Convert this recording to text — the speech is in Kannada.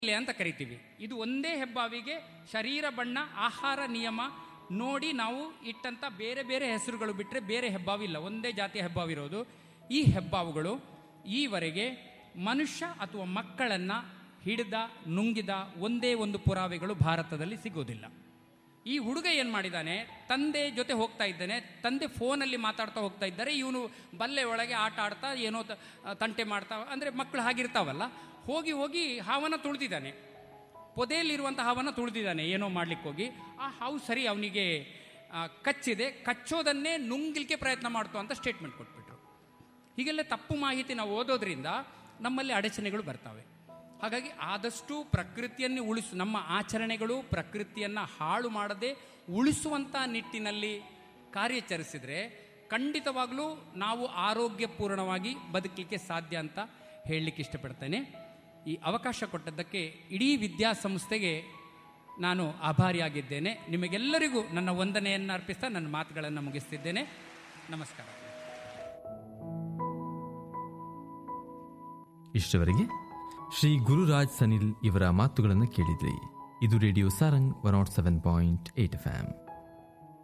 ಇಲೆ ಅಂತ ಕರಿತೀವಿ ಇದು ಒಂದೇ ಹೆಬ್ಬಾವಿಗೆ ಶರೀರ ಬಣ್ಣ ಆಹಾರ ನಿಯಮ ನೋಡಿ ನಾವು ಇಟ್ಟಂತ ಬೇರೆ ಬೇರೆ ಹೆಸರುಗಳು ಬಿಟ್ಟರೆ ಬೇರೆ ಹೆಬ್ಬಾವಿಲ್ಲ ಒಂದೇ ಜಾತಿಯ ಹೆಬ್ಬಾವಿರೋದು ಈ ಹೆಬ್ಬಾವುಗಳು ಈವರೆಗೆ ಮನುಷ್ಯ ಅಥವಾ ಮಕ್ಕಳನ್ನ ಹಿಡಿದ ನುಂಗಿದ ಒಂದೇ ಒಂದು ಪುರಾವೆಗಳು ಭಾರತದಲ್ಲಿ ಸಿಗೋದಿಲ್ಲ ಈ ಹುಡುಗ ಏನು ಮಾಡಿದ್ದಾನೆ ತಂದೆ ಜೊತೆ ಹೋಗ್ತಾ ಇದ್ದಾನೆ ತಂದೆ ಫೋನಲ್ಲಿ ಮಾತಾಡ್ತಾ ಹೋಗ್ತಾ ಇದ್ದಾರೆ ಇವನು ಬಲ್ಲೆ ಒಳಗೆ ಆಟ ಆಡ್ತಾ ಏನೋ ತ- ತಂಟೆ ಮಾಡ್ತಾ ಅಂದರೆ ಮಕ್ಕಳು ಹಾಗಿರ್ತಾವಲ್ಲ ಹೋಗಿ ಹೋಗಿ ಹಾವನ್ನ ತುಳಿದಿದ್ದಾನೆ ಪೊದೆಯಲ್ಲಿರುವಂಥ ಹಾವನ್ನ ತುಳಿದಿದ್ದಾನೆ ಏನೋ ಮಾಡ್ಲಿಕ್ಕೆ ಹೋಗಿ ಆ ಹಾವು ಸರಿ ಅವನಿಗೆ ಕಚ್ಚಿದೆ ಕಚ್ಚೋದನ್ನೇ ನುಂಗ್ಲಿಕ್ಕೆ ಪ್ರಯತ್ನ ಮಾಡ್ತು ಅಂತ ಸ್ಟೇಟ್ಮೆಂಟ್ ಕೊಟ್ಬಿಟ್ರು ಹೀಗೆಲ್ಲ ತಪ್ಪು ಮಾಹಿತಿ ನಾವು ಓದೋದ್ರಿಂದ ನಮ್ಮಲ್ಲಿ ಅಡಚಣೆಗಳು ಬರ್ತವೆ ಹಾಗಾಗಿ ಆದಷ್ಟು ಪ್ರಕೃತಿಯನ್ನು ಉಳಿಸು ನಮ್ಮ ಆಚರಣೆಗಳು ಪ್ರಕೃತಿಯನ್ನು ಹಾಳು ಮಾಡದೆ ಉಳಿಸುವಂಥ ನಿಟ್ಟಿನಲ್ಲಿ ಕಾರ್ಯಾಚರಿಸಿದರೆ ಖಂಡಿತವಾಗಲೂ ನಾವು ಆರೋಗ್ಯಪೂರ್ಣವಾಗಿ ಬದುಕಲಿಕ್ಕೆ ಸಾಧ್ಯ ಅಂತ ಹೇಳಲಿಕ್ಕೆ ಇಷ್ಟಪಡ್ತೇನೆ ಈ ಅವಕಾಶ ಕೊಟ್ಟದ್ದಕ್ಕೆ ಇಡೀ ವಿದ್ಯಾಸಂಸ್ಥೆಗೆ ನಾನು ಆಭಾರಿಯಾಗಿದ್ದೇನೆ ನಿಮಗೆಲ್ಲರಿಗೂ ನನ್ನ ವಂದನೆಯನ್ನು ಅರ್ಪಿಸ್ತಾ ನನ್ನ ಮಾತುಗಳನ್ನು ಮುಗಿಸ್ತಿದ್ದೇನೆ ನಮಸ್ಕಾರ ಇಷ್ಟವರೆಗೆ ಶ್ರೀ ಗುರುರಾಜ್ ಸನಿಲ್ ಇವರ ಮಾತುಗಳನ್ನು ಕೇಳಿದ್ರಿ ಇದು radio Sarang one naught seven point eight F